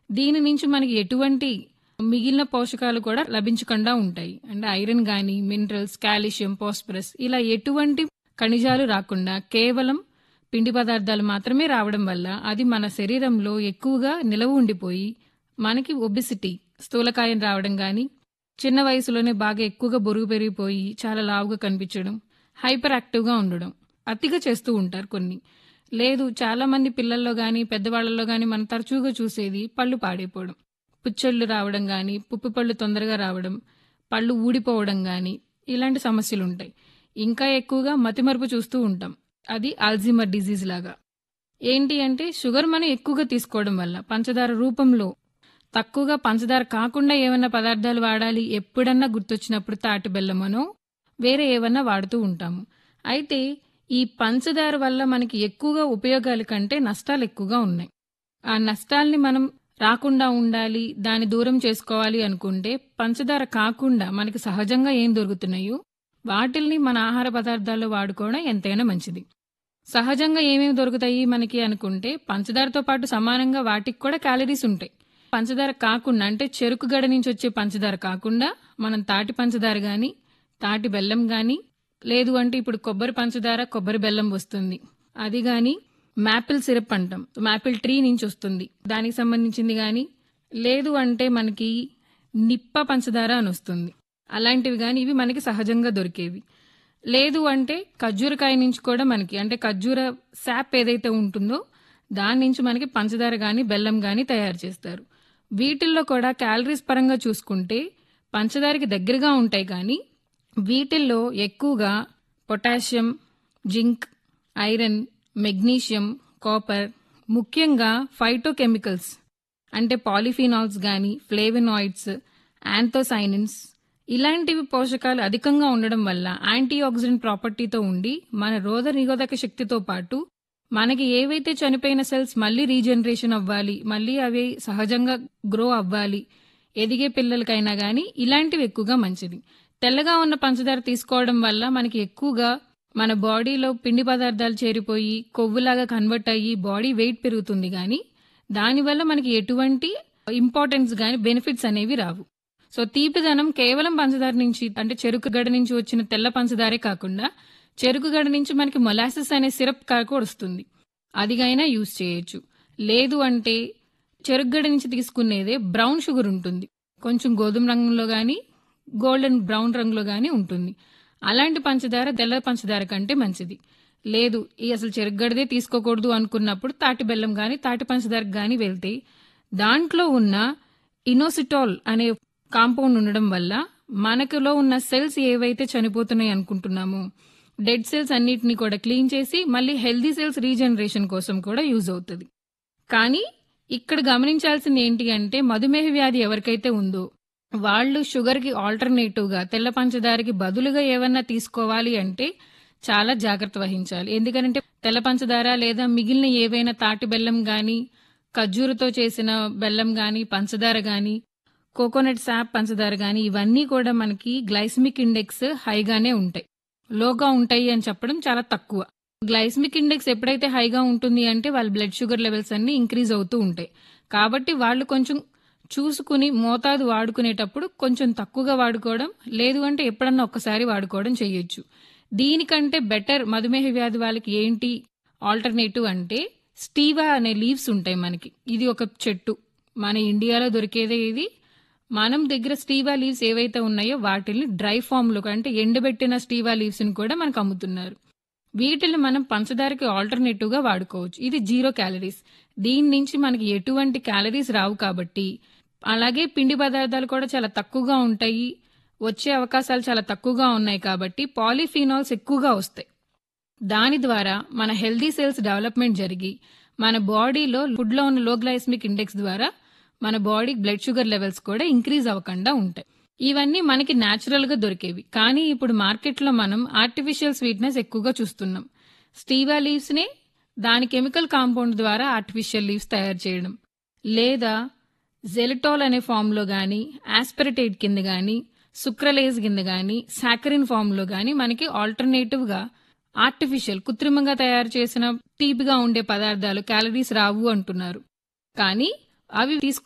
దీని నుంచి మనకి ఎటువంటి మిగిలిన పోషకాలు కూడా లభించకుండా ఉంటాయి అంటే ఐరన్ గాని మినరల్స్ కాల్షియం ఫాస్ఫరస్ ఇలా ఎటువంటి ఖనిజాలు రాకుండా కేవలం పిండి పదార్థాలు మాత్రమే రావడం వల్ల అది మన శరీరంలో ఎక్కువగా నిలవ ఉండిపోయి మనకి ఒబిసిటీ స్థూలకాయం రావడం గాని చిన్న వయసులోనే బాగా ఎక్కువగా బొరుగు పెరిగిపోయి చాలా లావుగా కనిపించడం హైపర్ యాక్టివ్గా ఉండడం అతిగా చేస్తూ ఉంటారు కొన్ని లేదు చాలా మంది పిల్లల్లో గాని పెద్దవాళ్ళలో గాని మనం తరచుగా చూసేది పళ్ళు పాడైపోవడం పుచ్చళ్ళు రావడం గాని పుప్పు పళ్ళు తొందరగా రావడం పళ్ళు ఊడిపోవడం గాని ఇలాంటి సమస్యలు ఉంటాయి ఇంకా ఎక్కువగా మతిమరుపు చూస్తూ ఉంటాం అది ఆల్జీమర్ డిజీజ్ లాగా ఏంటి అంటే షుగర్ మనం ఎక్కువగా తీసుకోవడం వల్ల పంచదార రూపంలో తక్కువగా పంచదార కాకుండా ఏమన్నా పదార్థాలు వాడాలి ఎప్పుడన్నా గుర్తొచ్చినప్పుడు తాటి బెల్లమనో వేరే ఏమన్నా వాడుతూ ఉంటాము అయితే ఈ పంచదార వల్ల మనకి ఎక్కువగా ఉపయోగాల కంటే నష్టాలు ఎక్కువగా ఉన్నాయి ఆ నష్టాల్ని మనం రాకుండా ఉండాలి దాన్ని దూరం చేసుకోవాలి అనుకుంటే పంచదార కాకుండా మనకి సహజంగా ఏం దొరుకుతున్నాయో వాటిల్ని మన ఆహార పదార్థాల్లో వాడుకోవడం ఎంతైనా మంచిది సహజంగా ఏమేమి దొరుకుతాయి మనకి అనుకుంటే పంచదారతో పాటు సమానంగా వాటికి కూడా క్యాలరీస్ ఉంటాయి పంచదార కాకుండా అంటే చెరుకు గడ నుంచి వచ్చే పంచదార కాకుండా మనం తాటి పంచదార గాని తాటి బెల్లం గాని లేదు అంటే ఇప్పుడు కొబ్బరి పంచదార కొబ్బరి బెల్లం వస్తుంది అది గాని మాపిల్ సిరప్ అంటాం మాపిల్ ట్రీ నుంచి వస్తుంది దానికి సంబంధించింది గాని లేదు అంటే మనకి నిప్ప పంచదార అని వస్తుంది అలాంటివి గాని ఇవి మనకి సహజంగా దొరికేవి లేదు అంటే ఖర్జూరకాయ నుంచి కూడా మనకి అంటే ఖర్జూర శాప్ ఏదైతే ఉంటుందో దాని నుంచి మనకి పంచదార గాని బెల్లం గాని తయారు చేస్తారు వీటిల్లో కూడా క్యాలరీస్ పరంగా చూసుకుంటే పంచదారకి దగ్గరగా ఉంటాయి కానీ వీటిల్లో ఎక్కువగా potassium zinc iron magnesium copper ముఖ్యంగా ఫైటోకెమికల్స్ అంటే పాలిఫినాల్స్ గాని ఫ్లేవెనాయిడ్స్ యాంథోసైనిన్స్ ఇలాంటివి పోషకాలు అధికంగా ఉండడం వల్ల యాంటీ ఆక్సిడెంట్ ప్రాపర్టీతో ఉండి మన రోగ నిరోధక శక్తితో పాటు మనకి ఏవైతే చనిపోయిన సెల్స్ మళ్ళీ రీజనరేషన్ అవ్వాలి మళ్ళీ అవి సహజంగా గ్రో అవ్వాలి ఎదిగే పిల్లలకైనా గాని ఇలాంటివి ఎక్కువగా మంచిది తెల్లగా ఉన్న పంచదార తీసుకోవడం వల్ల మనకి ఎక్కువగా మన బాడీలో పిండి పదార్థాలు చేరిపోయి కొవ్వులాగా కన్వర్ట్ అయ్యి బాడీ వెయిట్ పెరుగుతుంది కానీ దానివల్ల మనకి ఎటువంటి ఇంపార్టెన్స్ గాని బెనిఫిట్స్ అనేవి రావు సో తీపిదనం కేవలం పంచదార నుంచి అంటే చెరుకు గడ నుంచి వచ్చిన తెల్ల పంచదారే కాకుండా చెరుకు గడ నుంచి మనకి మొలాసిస్ అనే సిరప్ కూడా వస్తుంది అదిగైనా యూజ్ చేయొచ్చు లేదు అంటే చెరుకు గడ నుంచి తీసుకునేదే బ్రౌన్ షుగర్ ఉంటుంది కొంచెం గోధుమ రంగులో గాని గోల్డెన్ బ్రౌన్ రంగులో గాని ఉంటుంది అలాంటి పంచదార తెల్ల పంచదార కంటే మంచిది లేదు ఈ అసలు చెరుగ్గడదే తీసుకోకూడదు అనుకున్నప్పుడు తాటి బెల్లం గాని తాటి పంచదార గాని వెళ్తే దాంట్లో ఉన్న ఇనోసిటాల్ అనే కాంపౌండ్ ఉండడం వల్ల మనకులో ఉన్న సెల్స్ ఏవైతే చనిపోతున్నాయి అనుకుంటున్నామో డెడ్ సెల్స్ అన్నిటిని కూడా క్లీన్ చేసి మళ్ళీ హెల్దీ సెల్స్ రీజనరేషన్ కోసం కూడా యూజ్ అవుతుంది కానీ ఇక్కడ గమనించాల్సింది ఏంటి అంటే మధుమేహ వ్యాధి ఎవరికైతే ఉందో వాళ్ళు షుగర్కి ఆల్టర్నేటివ్గా తెల్ల పంచదారకి బదులుగా ఏమన్నా తీసుకోవాలి అంటే చాలా జాగ్రత్త వహించాలి ఎందుకంటే తెల్ల పంచదార లేదా మిగిలిన ఏవైనా తాటి బెల్లం గాని ఖర్జూరతో చేసిన బెల్లం గాని పంచదార గాని కోకోనట్ శాప్ పంచదార గాని ఇవన్నీ కూడా మనకి గ్లైసమిక్ ఇండెక్స్ హైగానే ఉంటాయి లోగా ఉంటాయి అని చెప్పడం చాలా తక్కువ గ్లైసమిక్ ఇండెక్స్ ఎప్పుడైతే హైగా ఉంటుంది అంటే వాళ్ళ బ్లడ్ షుగర్ లెవెల్స్ అన్ని ఇంక్రీజ్ అవుతూ ఉంటాయి కాబట్టి వాళ్ళు కొంచెం చూసుకుని మోతాదు వాడుకునేటప్పుడు కొంచెం తక్కువగా వాడుకోవడం లేదు అంటే ఎప్పుడన్నా ఒక్కసారి వాడుకోవడం చేయొచ్చు దీనికంటే బెటర్ మధుమేహ వ్యాధి వాళ్ళకి ఏంటి ఆల్టర్నేటివ్ అంటే స్టీవా అనే లీవ్స్ ఉంటాయి మనకి ఇది ఒక చెట్టు మన ఇండియాలో దొరికేదే ఇది మనం దగ్గర స్టీవా లీవ్స్ ఏవైతే ఉన్నాయో వాటిని డ్రై ఫామ్ లో అంటే ఎండబెట్టిన స్టీవా లీవ్స్ ని కూడా మనకు అమ్ముతున్నారు వీటిని మనం పంచదారకి ఆల్టర్నేటివ్ గా వాడుకోవచ్చు ఇది జీరో క్యాలరీస్ దీని నుంచి మనకి ఎటువంటి క్యాలరీస్ రావు కాబట్టి అలాగే పిండి పదార్థాలు కూడా చాలా తక్కువగా ఉంటాయి వచ్చే అవకాశాలు చాలా తక్కువగా ఉన్నాయి కాబట్టి పాలిఫినాల్స్ ఎక్కువగా వస్తాయి దాని ద్వారా మన హెల్దీ సెల్స్ డెవలప్మెంట్ జరిగి మన బాడీలో ఫుడ్లో ఉన్న లో గ్లైస్మిక్ ఇండెక్స్ ద్వారా మన బాడీ బ్లడ్ షుగర్ లెవెల్స్ కూడా ఇంక్రీజ్ అవ్వకుండా ఉంటాయి ఇవన్నీ మనకి న్యాచురల్ గా దొరికేవి కానీ ఇప్పుడు మార్కెట్లో మనం ఆర్టిఫిషియల్ స్వీట్నెస్ ఎక్కువగా చూస్తున్నాం స్టీవా లీవ్స్ నే దాని కెమికల్ కాంపౌండ్ ద్వారా ఆర్టిఫిషియల్ లీవ్స్ తయారు చేయడం లేదా జెలిటాల్ అనే ఫామ్ లో గాని ఆస్పెరటేట్ కింద గాని సుక్రలేజ్ కింద గాని సాకరిన్ ఫామ్ లో గాని మనకి ఆల్టర్నేటివ్ గా ఆర్టిఫిషియల్ కృత్రిమంగా తయారు చేసిన తీపిగా ఉండే పదార్థాలు క్యాలరీస్ రావు అంటున్నారు కానీ అవి తీసుకు